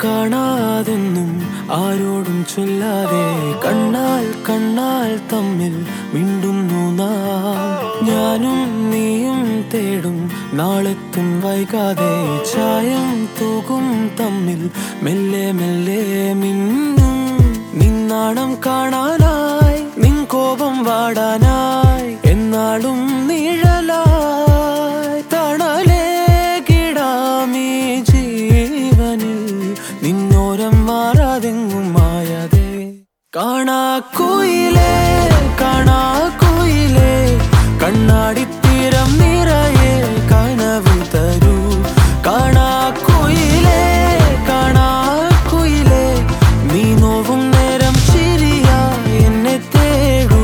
കാണാതൊന്നും ആരോടും ചൊല്ലാതെ കണ്ണാൽ കണ്ണാൽ തമ്മിൽ മിണ്ടുന്നു നാം ഞാനും നീയും തേടും നാളെത്തും വൈകാതെ ചായം തൂകും തമ്മിൽ മെല്ലെ മെല്ലെ മിന്നും നിന്നാണം കാണാനായി നിൻ കോപം വാടാനായി എന്നാളും നിഴലായി തണലേ കിടാമീ ജീവനിൽ നിന്നോരം മാറാതെങ്ങും മായാതെ കാണാ കുയിലേ കാണാ കുയിലേ കണ്ണാടിത്തീരം നിറയെ കനവ് തരൂ കാണാ കുയിലേ കാണാ കുയിലേ നീ നോവും നേരം ചിരിയാ എന്നെ തേടൂ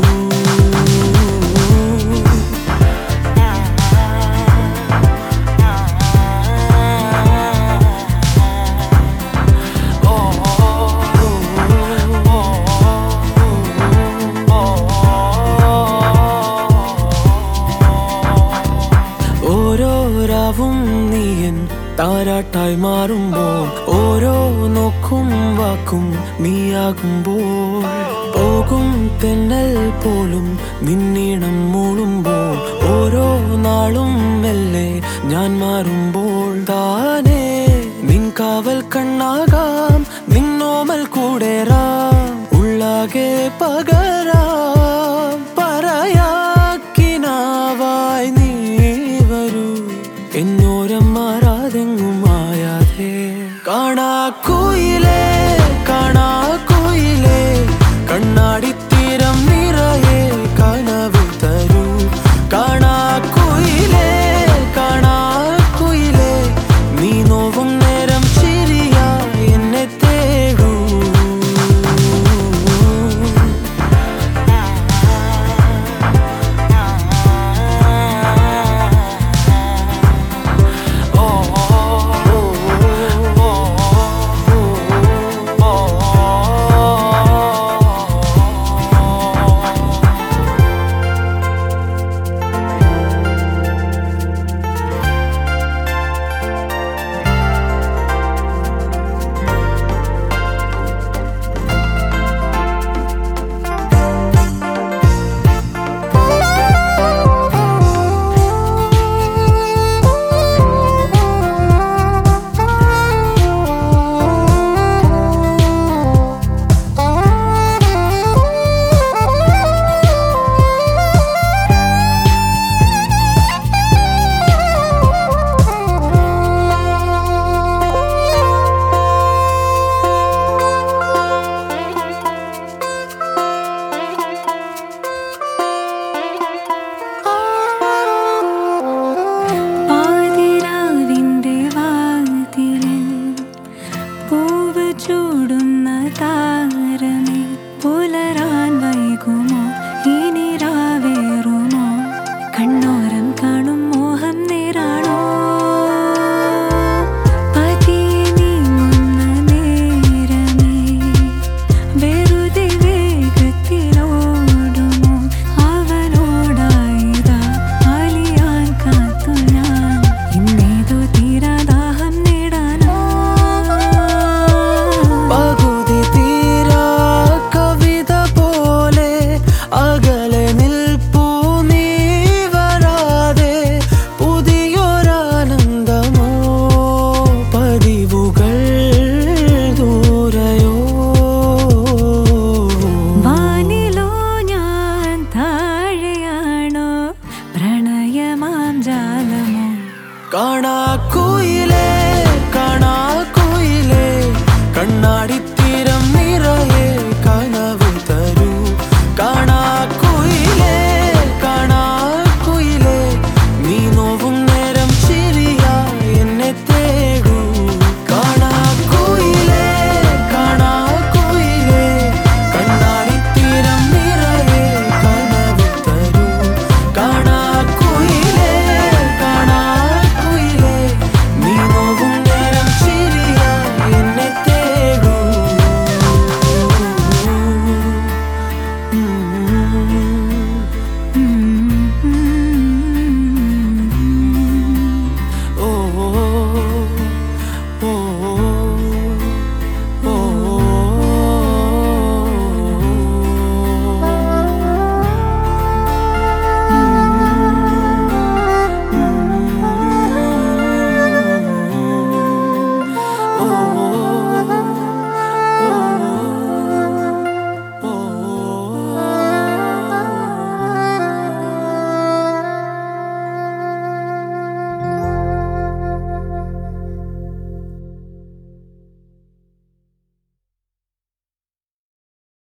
ഓരോ രാവും നീയൻ താരാട്ടായി മാറുമ്പോൾ ഓരോ നോക്കും വാക്കും നീയാകുമ്പോൾ പോകും തെന്നൽ പോലും നിന്നീണം മൂളുമ്പോൾ ഓരോ നാളും മെല്ലെ ഞാൻ മാറുമ്പോൾ താനേ നിൻ കാവൽ കണ്ണാകാം നിന്നോമൽ കൂടേറാം ഉള്ളാകെ പകരാം പറയാക്കിനാവായി നീ വരൂ എന്നോരം മാറാതെങ്ങും മായാതെ കാണാ കുയിലേ കാണാ കുയിലേ കണ്ണാടിത്തീരം നിറയെ കനവ് തരൂ കാണാ കുയിലേ കാണാ കുയിലേ നീ നോവും നേരം ചിരിയാ എന്നെ തേടൂ പാതിരാവിന്റെ വാതിലിൽ പൂവ് ചൂടുന്ന താരമേ പുലരാൻ വൈകുമോ